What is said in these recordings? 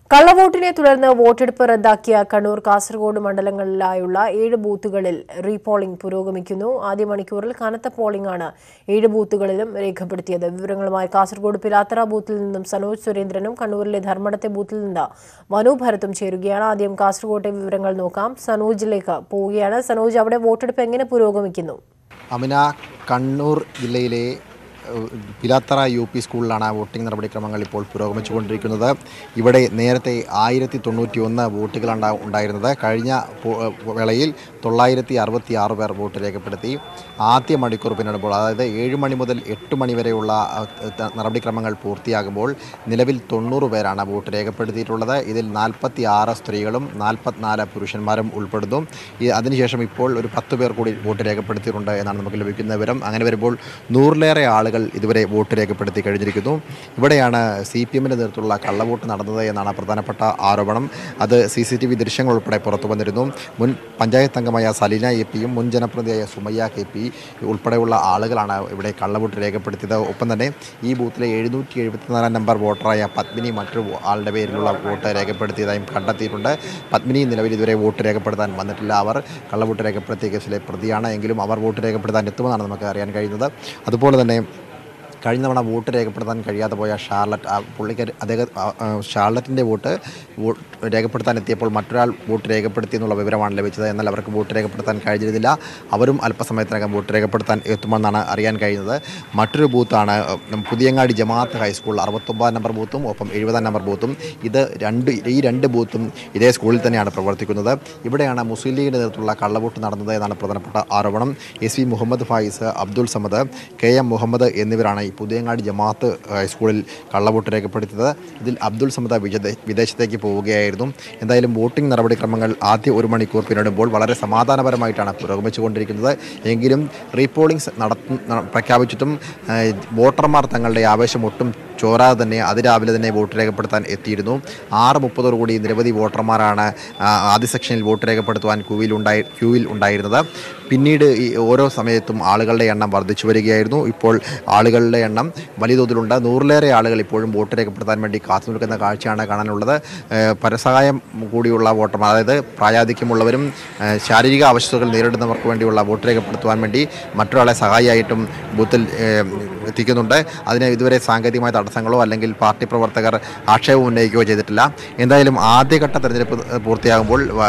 കള്ളവോട്ടിനെ തുടർന്ന് വോട്ടെടുപ്പ് റദ്ദാക്കിയ കണ്ണൂർ കാസർഗോഡ് മണ്ഡലങ്ങളിലായുള്ള ഏഴ് ബൂത്തുകളിൽ റീപോളിംഗ് പുരോഗമിക്കുന്നു ആദ്യ മണിക്കൂറിൽ കനത്ത പോളിംഗ് ആണ് ഏഴ് ബൂത്തുകളിലും രേഖപ്പെടുത്തിയത് വിവരങ്ങളുമായി കാസർഗോഡ് പിലാത്തറ ബൂത്തിൽ നിന്നും സനോജ് സുരേന്ദ്രനും കണ്ണൂരിലെ ധർമ്മടത്തെ ബൂത്തിൽ നിന്ന് മനു ഭരത്തും ചേരുകയാണ് ആദ്യം കാസർഗോട്ടെ വിവരങ്ങൾ നോക്കാം സനോജിലേക്ക് പോവുകയാണ് സനോജ് അവിടെ വോട്ടെടുപ്പ് എങ്ങനെ പുരോഗമിക്കുന്നു അമിന കണ്ണൂർ ജില്ലയിലെ ഏഹ്, പിലാത്തറ യു പി സ്കൂളിലാണ് വോട്ടിംഗ് നടപടിക്രമങ്ങൾ ഇപ്പോൾ പുരോഗമിച്ചുകൊണ്ടിരിക്കുന്നത് ഇവിടെ നേരത്തെ ആയിരത്തി തൊണ്ണൂറ്റി ഒന്ന് വോട്ടുകളാണ് ഉണ്ടായിരുന്നത് കഴിഞ്ഞ പോ- ഏഹ്, വേളയിൽ തൊള്ളായിരത്തി അറുപത്തി ആറ് പേർ വോട്ട് രേഖപ്പെടുത്തി ആദ്യ മണിക്കൂർ പിന്നിടുമ്പോൾ അതായത് ഏഴ് മണി മുതൽ എട്ട് മണി വരെയുള്ള ഏഹ്, ത- നടപടിക്രമങ്ങൾ പൂർത്തിയാകുമ്പോൾ നിലവിൽ തൊണ്ണൂറ് പേരാണ് വോട്ട് രേഖപ്പെടുത്തിയിട്ടുള്ളത് ഇതിൽ നാൽപ്പത്തി ആറ് സ്ത്രീകളും നാൽപ്പത്തിനാല് പുരുഷന്മാരും ഉൾപ്പെടുന്നു ഈ അതിനുശേഷം ഇപ്പോൾ ഒരു പത്ത് പേർ കൂടി വോട്ട് രേഖപ്പെടുത്തിയിട്ടുണ്ട് എന്നാണ് നമുക്ക് ലഭിക്കുന്ന വിവരം അങ്ങനെ വരുമ്പോൾ നൂറിലേറെ ആളുകൾ ഇതുവരെ വോട്ട് രേഖപ്പെടുത്തി കഴിഞ്ഞിരിക്കുന്നു ഇവിടെയാണ് സി പി എമ്മിൻ്റെ നേതൃത്വത്തിലുള്ള കള്ളവോട്ട് നടന്നത് എന്നാണ് പ്രധാനപ്പെട്ട ആരോപണം അത് സി സി ടി വി ദൃശ്യങ്ങൾ ഉൾപ്പെടെ പുറത്തു വന്നിരുന്നു മുൻ പഞ്ചായത്ത് അംഗമായ സലീന എ പിയും മുൻ ജനപ്രതിനിധിയായ സുമയ്യ കെ പി ഉൾപ്പെടെയുള്ള ആളുകളാണ് ഇവിടെ കള്ളവോട്ട് രേഖപ്പെടുത്തിയത് ഒപ്പം തന്നെ ഈ ബൂത്തിലെ എഴുന്നൂറ്റി എഴുപത്തിനാലാം നമ്പർ വോട്ടറായ പത്മിനി മറ്റൊരു ആളുടെ പേരിലുള്ള വോട്ട് രേഖപ്പെടുത്തിയതായും കണ്ടെത്തിയിട്ടുണ്ട് പത്മിനി നിലവിൽ ഇതുവരെ വോട്ട് രേഖപ്പെടുത്താൻ വന്നിട്ടില്ല അവർ കള്ളവോട്ട് രേഖപ്പെടുത്തിയ കേസിലെ പ്രതിയാണ് എങ്കിലും അവർ വോട്ട് രേഖപ്പെടുത്താൻ എത്തുമെന്നാണ് നമുക്ക് അറിയാൻ കഴിയുന്നത് അതുപോലെ തന്നെ കഴിഞ്ഞ തവണ വോട്ട് രേഖപ്പെടുത്താൻ കഴിയാതെ പോയ ഷാർലറ്റ് ആ പുള്ളിക്കാരി അദ്ദേഹം ആ, ആ, ഷാർലറ്റിൻ്റെ വോട്ട് വോട്ട് രേഖപ്പെടുത്താൻ എത്തിയപ്പോൾ മറ്റൊരാൾ വോട്ട് രേഖപ്പെടുത്തി എന്നുള്ള വിവരമാണ് ലഭിച്ചത് എന്നാൽ അവർക്ക് വോട്ട് രേഖപ്പെടുത്താൻ കഴിഞ്ഞിരുന്നില്ല അവരും അല്പസമയത്തിനകം വോട്ട് രേഖപ്പെടുത്താൻ എത്തുമെന്നാണ് അറിയാൻ കഴിയുന്നത് മറ്റൊരു ബൂത്താണ് ഉം, പുതിയങ്ങാടി ജമാഅത്ത് ഹൈസ്കൂൾ അറുപത്തൊമ്പതാം നമ്പർ ബൂത്തും ഒപ്പം എഴുപതാം നമ്പർ ബൂത്തും ഇത് രണ്ട് ഈ രണ്ട് ബൂത്തും ഇതേ സ്കൂളിൽ തന്നെയാണ് പ്രവർത്തിക്കുന്നത് ഇവിടെയാണ് മുസ്ലിം ലീഗിൻ്റെ നേതൃത്വത്തിലുള്ള കള്ളവോട്ട് നടന്നത് എന്നാണ് പ്രധാനപ്പെട്ട ആരോപണം S V Muhammad Fayis Abdul Samad K M Muhammad എന്നിവരാണ് ഈ പുതിയങ്ങാടി ജമാഅത്ത് ഹൈസ്കൂളിൽ കള്ളവോട്ട് രേഖപ്പെടുത്തിയത് ഇതിൽ അബ്ദുൾ സമദ് വിജ- വിദേശത്തേക്ക് പോവുകയായിരുന്നു എന്തായാലും വോട്ടിംഗ് നടപടിക്രമങ്ങൾ ആദ്യ ഒരു മണിക്കൂർ പിന്നിടുമ്പോൾ വളരെ സമാധാനപരമായിട്ടാണ് പുരോഗമിച്ചുകൊണ്ടിരിക്കുന്നത് എങ്കിലും റീപോളിംഗ് നടത്തു ന- പ്രഖ്യാപിച്ചിട്ടും ഏഹ്, വോട്ടർമാർ തങ്ങളുടെ ആവേശം ഒട്ടും ചോരാതെ തന്നെ അതിരാവിലെ തന്നെ വോട്ട് രേഖപ്പെടുത്താൻ എത്തിയിരുന്നു ആറ് മുപ്പതോടുകൂടി നിരവധി വോട്ടർമാരാണ് ആ, ആദ്യ സെക്ഷനിൽ വോട്ട് രേഖപ്പെടുത്തുവാൻ ക്യൂവിൽ ഉണ്ടായി ക്യൂവിൽ ഉണ്ടായിരുന്നത് പിന്നീട് ഈ ഓരോ സമയത്തും ആളുകളുടെ എണ്ണം വർദ്ധിച്ചു വരികയായിരുന്നു ഇപ്പോൾ ആളുകളുടെ എണ്ണം വലിയ തോതിലുണ്ട് നൂറിലേറെ ആളുകൾ ഇപ്പോഴും വോട്ട് രേഖപ്പെടുത്താൻ വേണ്ടി കാത്തു നിൽക്കുന്ന കാഴ്ചയാണ് കാണാനുള്ളത് ഏഹ്, പരസഹായം കൂടിയുള്ള വോട്ടർമാർ അതായത് പ്രായാധിക്യമുള്ളവരും ഏഹ്, ശാരീരിക ആവശ്യതകൾ നേരിടുന്നവർക്ക് വേണ്ടിയുള്ള വോട്ട് രേഖപ്പെടുത്തുവാൻ വേണ്ടി മറ്റൊരാളെ സഹായിയായിട്ടും ബൂത്തിൽ ഏഹ്, എത്തിക്കുന്നുണ്ട് അതിന് ഇതുവരെ സാങ്കേതികമായ തടസ്സങ്ങളോ അല്ലെങ്കിൽ പാർട്ടി പ്രവർത്തകർ ആക്ഷേപം ഉന്നയിക്കുകയോ ചെയ്തിട്ടില്ല എന്തായാലും ആദ്യഘട്ട തെരഞ്ഞെടുപ്പ് പൂർത്തിയാകുമ്പോൾ ആ,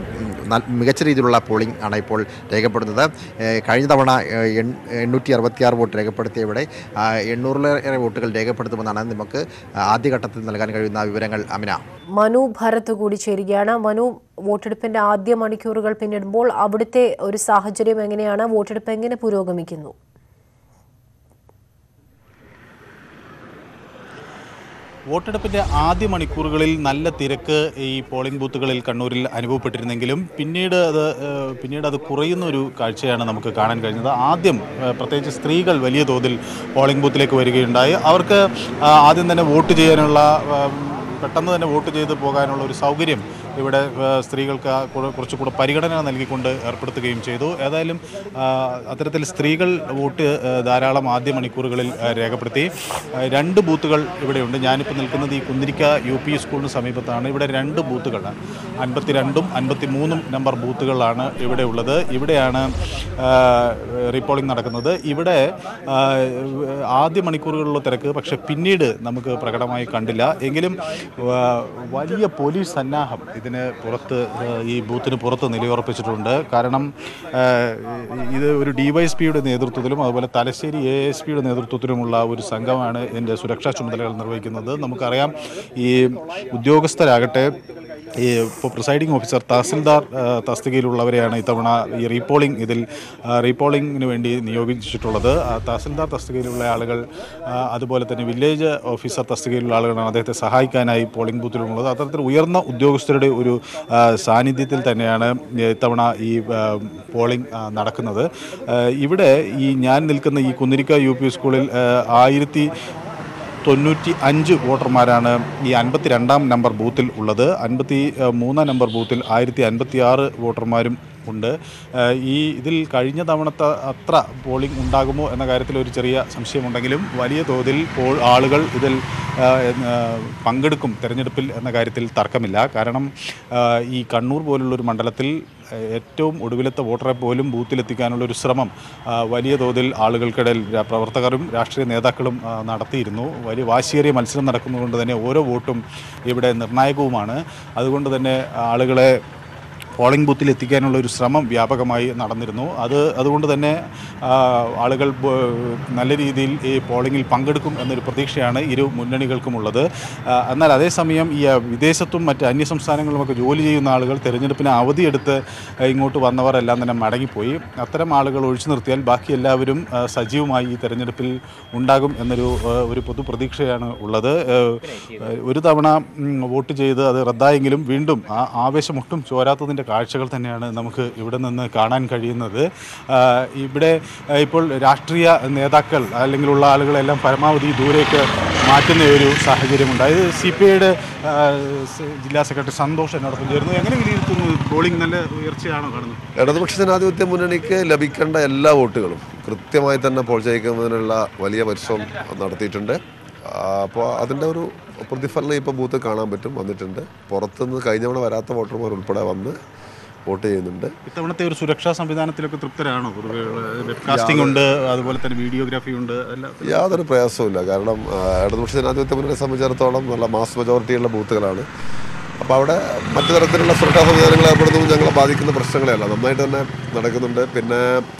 ന- മികച്ച രീതിയിലുള്ള പോളിംഗ് ആണ് ഇപ്പോൾ രേഖപ്പെടുന്നത് ഏഹ് കഴിഞ്ഞ തവണ ഏഹ്, എൺ- എണ്ണൂറ്റി അറുപത്തിയാറ് വോട്ട് രേഖപ്പെടുത്തിയ ഇവിടെ ആ, എണ്ണൂറിലേറെ വോട്ടുകൾ രേഖപ്പെടുത്തുമെന്നാണ് നമുക്ക് ആദ്യഘട്ടത്തിൽ നൽകാൻ കഴിയുന്ന വിവരങ്ങൾ അമിന മനു ഭരത് കൂടി ചേരുകയാണ് മനു വോട്ടെടുപ്പിന്റെ ആദ്യ മണിക്കൂറുകൾ പിന്നിടുമ്പോൾ അവിടുത്തെ ഒരു സാഹചര്യം എങ്ങനെയാണ് വോട്ടെടുപ്പ് എങ്ങനെ പുരോഗമിക്കുന്നു വോട്ടെടുപ്പിന്റെ ആദ്യ മണിക്കൂറുകളിൽ നല്ല തിരക്ക് ഈ പോളിംഗ് ബൂത്തുകളിൽ കണ്ണൂരിൽ അനുഭവപ്പെട്ടിരുന്നെങ്കിലും പിന്നീട് അത് ഏഹ്, പിന്നീട് അത് കുറയുന്ന ഒരു കാഴ്ചയാണ് നമുക്ക് കാണാൻ കഴിഞ്ഞത് ആദ്യം ഏഹ്, പ്രത്യേകിച്ച് സ്ത്രീകൾ വലിയ തോതിൽ പോളിംഗ് ബൂത്തിലേക്ക് വരികയുണ്ടായി അവർക്ക് ആ, ആദ്യം തന്നെ വോട്ട് ചെയ്യാനുള്ള ആ, പെട്ടെന്ന് തന്നെ വോട്ട് ചെയ്ത് പോകാനുള്ള ഒരു സൗകര്യം ഇവിടെ ആ, സ്ത്രീകൾക്ക് ആ കുറ- കുറച്ചുകൂടെ പരിഗണന നൽകിക്കൊണ്ട് ഏർപ്പെടുത്തുകയും ചെയ്തു ഏതായാലും ആ, അത്തരത്തിൽ സ്ത്രീകൾ വോട്ട് ആ, ധാരാളം ആദ്യ മണിക്കൂറുകളിൽ ആ, രേഖപ്പെടുത്തി ആ, രണ്ട് ബൂത്തുകൾ ഇവിടെയുണ്ട് ഞാനിപ്പോൾ നിൽക്കുന്നത് ഈ കുന്തിരിക്ക യു പി സ്കൂളിന് സമീപത്താണ് ഇവിടെ രണ്ട് ബൂത്തുകൾ അൻപത്തിരണ്ടും അൻപത്തി മൂന്നും നമ്പർ ബൂത്തുകളാണ് ഇവിടെ ഉള്ളത് ഇവിടെയാണ് ആ, റീപോളിംഗ് നടക്കുന്നത് ഇവിടെ ആ, ആദ്യ മണിക്കൂറുകളിലുള്ള തിരക്ക് പക്ഷേ പിന്നീട് നമുക്ക് പ്രകടമായി കണ്ടില്ല എങ്കിലും ആ, വലിയ പോലീസ് സന്നാഹം ഇതിന് പുറത്ത് ആ, ഈ ബൂത്തിന് പുറത്ത് നിലയുറപ്പിച്ചിട്ടുണ്ട് കാരണം ആ, ഇത് ഒരു ഡിവൈഎസ്പിയുടെ നേതൃത്വത്തിലും അതുപോലെ തലശ്ശേരി എ എസ് പിയുടെ നേതൃത്വത്തിലുമുള്ള ഒരു സംഘമാണ് ഇതിൻ്റെ സുരക്ഷാ ചുമതലകൾ നിർവഹിക്കുന്നത് നമുക്കറിയാം ഈ ഉദ്യോഗസ്ഥരാകട്ടെ ഈ ഇപ്പോൾ പ്രിസൈഡിംഗ് ഓഫീസർ തഹസിൽദാർ ആ, തസ്തികയിലുള്ളവരെയാണ് ഇത്തവണ ഈ റീപോളിംഗ് ഇതിൽ ആ, റീപോളിംഗിന് വേണ്ടി നിയോഗിച്ചിട്ടുള്ളത് ആ, തഹസിൽദാർ തസ്തികയിലുള്ള ആളുകൾ ആ, അതുപോലെ തന്നെ വില്ലേജ് ഓഫീസർ തസ്തികയിലുള്ള ആളുകളാണ് അദ്ദേഹത്തെ സഹായിക്കാനായി പോളിംഗ് ബൂത്തിലുള്ളത് അത്തരത്തിൽ ഉയർന്ന ഉദ്യോഗസ്ഥരുടെ ഒരു ആ, സാന്നിധ്യത്തിൽ തന്നെയാണ് ഇത്തവണ ഈ ആ, പോളിംഗ് ആ, നടക്കുന്നത് ആ, ഇവിടെ ഈ ഞാൻ നിൽക്കുന്ന ഈ കുന്നിരിക്ക യു പി സ്കൂളിൽ ആ, ആയിരത്തി തൊണ്ണൂറ്റി അഞ്ച് വോട്ടർമാരാണ് ഈ അൻപത്തി രണ്ടാം നമ്പർ ബൂത്തിൽ ഉള്ളത് അൻപത്തി ഏഹ്, മൂന്നാം നമ്പർ ബൂത്തിൽ ആയിരത്തി അൻപത്തി ആറ് വോട്ടർമാരും ഉണ്ട് ഏഹ് ഈ ഇതിൽ കഴിഞ്ഞ തവണത്തെ അത്ര പോളിംഗ് ഉണ്ടാകുമോ എന്ന കാര്യത്തിൽ ഒരു ചെറിയ സംശയമുണ്ടെങ്കിലും വലിയ തോതിൽ പോൾ ആളുകൾ ഇതിൽ ഏഹ്, ഏഹ്, പങ്കെടുക്കും തെരഞ്ഞെടുപ്പിൽ എന്ന കാര്യത്തിൽ തർക്കമില്ല കാരണം ഏഹ്, ഈ കണ്ണൂർ പോലുള്ളൊരു മണ്ഡലത്തിൽ ഏഹ്, ഏറ്റവും ഒടുവിലത്തെ വോട്ടറെ പോലും ബൂത്തിലെത്തിക്കാനുള്ള ഒരു ശ്രമം ആ, വലിയ തോതിൽ ആളുകൾക്കിടയിൽ രാ- പ്രവർത്തകരും രാഷ്ട്രീയ നേതാക്കളും ആ, നടത്തിയിരുന്നു വലിയ വാശിയേറിയ മത്സരം നടക്കുന്നതുകൊണ്ട് തന്നെ ഓരോ വോട്ടും ഇവിടെ നിർണായകവുമാണ് അതുകൊണ്ട് തന്നെ ആളുകളെ പോളിംഗ് ബൂത്തിൽ എത്തിക്കാനുള്ള ഒരു ശ്രമം വ്യാപകമായി നടന്നിരുന്നു അത് അതുകൊണ്ട് തന്നെ ആ, ആളുകൾ ബ- നല്ല രീതിയിൽ ഈ പോളിംഗിൽ പങ്കെടുക്കും എന്നൊരു പ്രതീക്ഷയാണ് ഇരു മുന്നണികൾക്കുമുള്ളത് ആ, എന്നാൽ അതേസമയം ഈ ആ, വിദേശത്തും മറ്റ് അന്യ സംസ്ഥാനങ്ങളിലുമൊക്കെ ജോലി ചെയ്യുന്ന ആളുകൾ തെരഞ്ഞെടുപ്പിന് അവധിയെടുത്ത് ആ, ഇങ്ങോട്ട് വന്നവർ എല്ലാം തന്നെ മടങ്ങിപ്പോയി അത്തരം ആളുകൾ ഒഴിച്ചു നിർത്തിയാൽ ബാക്കി എല്ലാവരും ആ, സജീവമായി ഈ തെരഞ്ഞെടുപ്പിൽ ഉണ്ടാകും എന്നൊരു ആ, ഒരു പൊതു പ്രതീക്ഷയാണ് ഉള്ളത് ആ, ഒരു തവണ ഉം, വോട്ട് ചെയ്ത് അത് റദ്ദായെങ്കിലും വീണ്ടും ആ ആവേശം ഒട്ടും ചോരാത്തതിൻ്റെ കാഴ്ചകൾ തന്നെയാണ് നമുക്ക് ഇവിടെ നിന്ന് കാണാൻ കഴിയുന്നത് ആ, ഇവിടെ ആ, ഇപ്പോൾ രാഷ്ട്രീയ നേതാക്കൾ അല്ലെങ്കിൽ ഉള്ള ആളുകളെല്ലാം പരമാവധി ദൂരേക്ക് മാറ്റുന്ന ഒരു സാഹചര്യമുണ്ട് അതായത് സി പി ഐയുടെ ജില്ലാ സെക്രട്ടറി സന്തോഷ് എന്നോടൊപ്പം ചേർന്നു എങ്ങനെ വിലയിരുത്തുന്നു പോളിംഗ് നല്ല ഉയർച്ചയാണോ കാണുന്നത് ഇടതുപക്ഷ ജനാധിപത്യ മുന്നണിക്ക് ലഭിക്കേണ്ട എല്ലാ വോട്ടുകളും കൃത്യമായി തന്നെ പ്രോത്സാഹിക്കുന്നതിനുള്ള വലിയ പരിശ്രമം നടത്തിയിട്ടുണ്ട് അപ്പോൾ അതിൻ്റെ ഒരു പ്രതിഫലനം ഇപ്പോൾ ബൂത്ത് കാണാൻ പറ്റും വന്നിട്ടുണ്ട് പുറത്തുനിന്ന് കഴിഞ്ഞ തവണ വരാത്ത വോട്ടർമാർ ഉൾപ്പെടെ വന്ന് വോട്ട് ചെയ്യുന്നുണ്ട് ഇത്തവണത്തെ ഒരു സുരക്ഷാ സംവിധാനത്തിലൊക്കെ തൃപ്തരാണോ പൊതുവെ വെബ്കാസ്റ്റിംഗ് ഉണ്ട് അതുപോലെ തന്നെ വീഡിയോഗ്രാഫി ഉണ്ട് എല്ലാം യാതൊരു പ്രയാസവുമില്ല കാരണം ആ, ഇടതുപക്ഷ ജനാധിപത്യ മുന്നണിയെ സംബന്ധിച്ചിടത്തോളം നല്ല മാസ് മെജോറിറ്റിയുള്ള ബൂത്തുകളാണ് അപ്പോൾ അവിടെ മറ്റു തരത്തിലുള്ള സുരക്ഷാ സംവിധാനങ്ങൾ ഏർപ്പെടുന്നതും ഞങ്ങളെ ബാധിക്കുന്ന പ്രശ്നങ്ങളെയല്ല നന്നായിട്ട് തന്നെ നടക്കുന്നുണ്ട് പിന്നെ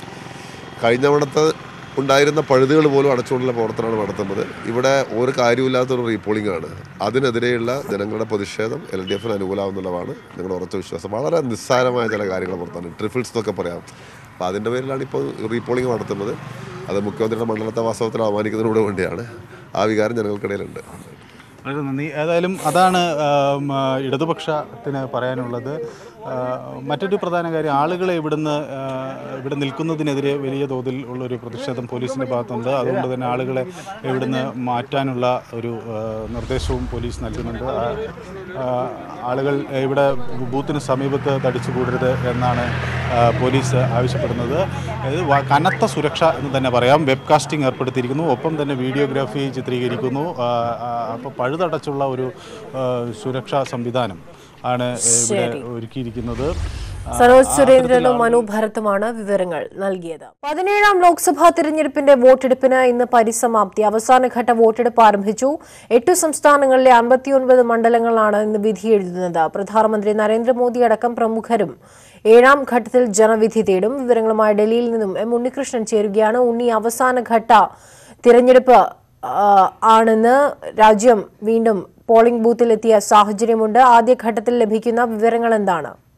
കഴിഞ്ഞ തവണത്തെ ഉണ്ടായിരുന്ന പഴുതുകൾ പോലും അടച്ചുകൊണ്ടുള്ള പ്രവർത്തനമാണ് നടത്തുന്നത് ഇവിടെ ഒരു കാര്യമില്ലാത്തൊരു റീപോളിംഗ് ആണ് അതിനെതിരെയുള്ള ജനങ്ങളുടെ പ്രതിഷേധം എൽ ഡി എഫിന് അനുകൂലമാവുന്നുള്ളതാണ് ഞങ്ങളുടെ ഉറച്ച വിശ്വാസം വളരെ നിസ്സാരമായ ചില കാര്യങ്ങൾ പുറത്താണ് ട്രിഫിൾസ് എന്നൊക്കെ പറയാം അപ്പോൾ അതിൻ്റെ പേരിലാണ് ഇപ്പോൾ റീപോളിംഗ് നടത്തുന്നത് അത് മുഖ്യമന്ത്രിയുടെ മണ്ഡലത്തെ വാസ്തവത്തിൽ അവമാനിക്കുന്നതിനോട് വേണ്ടിയാണ് ആ വികാരം ജനങ്ങൾക്കിടയിലുണ്ട് വളരെ നന്ദി ഏതായാലും അതാണ് ആം, ആ, ഇടതുപക്ഷത്തിന് പറയാനുള്ളത് ആ, മറ്റൊരു പ്രധാന കാര്യം ആളുകളെ ഇവിടുന്ന് ആ, ഇവിടെ നിൽക്കുന്നതിനെതിരെ വലിയ തോതിൽ ഉള്ളൊരു പ്രതിഷേധം പോലീസിൻ്റെ ഭാഗത്തുണ്ട് അതുകൊണ്ട് തന്നെ ആളുകളെ ഇവിടുന്ന് മാറ്റാനുള്ള ഒരു ആ, നിർദ്ദേശവും പോലീസ് നൽകുന്നുണ്ട് ആ, ആ, ആളുകൾ ഇവിടെ ബൂത്തിന് സമീപത്ത് തടിച്ചുകൂടരുത് എന്നാണ് ആ, പോലീസ് ആവശ്യപ്പെടുന്നത് ഇത് വ- കനത്ത സുരക്ഷ എന്ന് തന്നെ പറയാം വെബ്കാസ്റ്റിംഗ് ഏർപ്പെടുത്തിയിരിക്കുന്നു ഒപ്പം തന്നെ വീഡിയോഗ്രാഫി ചിത്രീകരിക്കുന്നു അപ്പോൾ പഴുതടച്ചുള്ള ഒരു ആ, സുരക്ഷാ സംവിധാനം ആണ് ഇവിടെ ഒരുക്കിയിരിക്കുന്നത് ആ, സരോജ് സുരേന്ദ്രനും മനു ഭരത്തുമാണ് വിവരങ്ങൾ നൽകിയത് പതിനേഴാം ലോക്സഭാ തിരഞ്ഞെടുപ്പിന്റെ വോട്ടെടുപ്പിന് ഇന്ന് പരിസമാപ്തി അവസാനഘട്ട വോട്ടെടുപ്പ് ആരംഭിച്ചു എട്ടു സംസ്ഥാനങ്ങളിലെ അൻപത്തിയൊൻപത് മണ്ഡലങ്ങളാണ് ഇന്ന് വിധിയെഴുതുന്നത് പ്രധാനമന്ത്രി നരേന്ദ്രമോദി അടക്കം പ്രമുഖരും ഏഴാം ഘട്ടത്തിൽ ജനവിധി തേടും വിവരങ്ങളുമായി ഡൽഹിയിൽ നിന്നും എം ഉണ്ണികൃഷ്ണൻ ചേരുകയാണ് ഉണ്ണി അവസാനഘട്ട തിരഞ്ഞെടുപ്പ് ആ, ആണെന്ന് രാജ്യം വീണ്ടും പോളിംഗ് ബൂത്തിലെത്തിയ സാഹചര്യമുണ്ട് ആദ്യഘട്ടത്തിൽ ലഭിക്കുന്ന വിവരങ്ങൾ എന്താണ്